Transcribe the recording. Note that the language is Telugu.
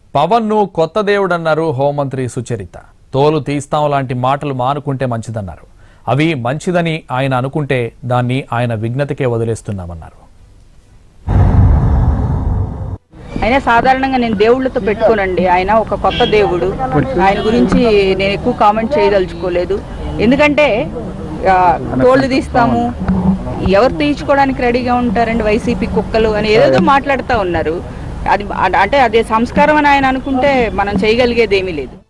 పవన్ను కొత్త దేవుడన్నారు హోంమంత్రి సుచరిత తోలు తీస్తాం లాంటి మాటలు మానుకుంటే మంచిదన్నారు అవి మంచిదని ఆయన అనుకుంటే దాన్ని ఆయన విఘ్నతకే వదిలేస్తున్నామన్నారు అయినా సాధారణంగా నేను దేవుళ్ళతో పెట్టుకోనండి ఆయన ఒక కొత్త దేవుడు ఆయన గురించి నేను ఎక్కువ కామెంట్ చేయదలుచుకోలేదు ఎందుకంటే ఆ, తోళ్ళు తీస్తాము ఎవరు తీయించుకోవడానికి రెడీగా ఉంటారండి వైసీపీ కుక్కలు అని ఏదేదో మాట్లాడుతూ ఉన్నారు అది అంటే అదే సంస్కారం అని ఆయన అనుకుంటే మనం చేయగలిగేది ఏమీ లేదు